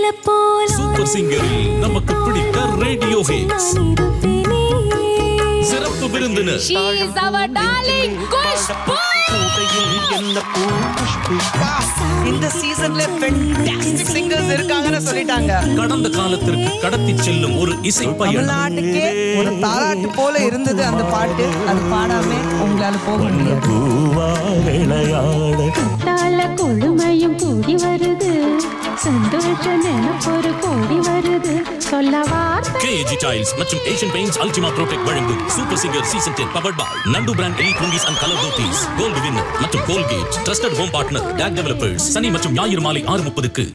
போல சூப்பர் சிங்கரில் நமக்கு பிடித்த ரேடியோ ஹிட்ஸ் இருப்பினே. சிறப்பு விருந்தினர் She is our darling Kushbu. இந்த சீசன்ல ஃபென்டாஸ்டிக் சிங்கர்ஸ் இருக்காங்கன்னு சொல்லிட்டாங்க கடந்த காலத்திற்கு கடத்தி செல்லும் ஒரு இசை பயணம் தமிழ்நாட்டுக்கே ஒரு தாலாட்டு போல இருந்தது அந்த பாட்டு அது பாடாம உங்களால போக முடியாது தாள கொழுமையும் கூடி வருது சந்தோஷ நினைப்பொரு கோடி வருது சொல்ல வார்த்தை கேஜி டைல்ஸ் மற்றும் ஏஷியன் பெயிண்ட்ஸ் அல்டிமா ப்ரோடெக்ட் வழங்கும் Super Singer season ten powered by Nandu brand எலி டுங்கிஸ் and colour dhotis gold winner மற்றும் Colgate trusted home partner DAC developers சனி மற்றும் ஞாயிறு மாலை ஆறு முப்பதுக்கு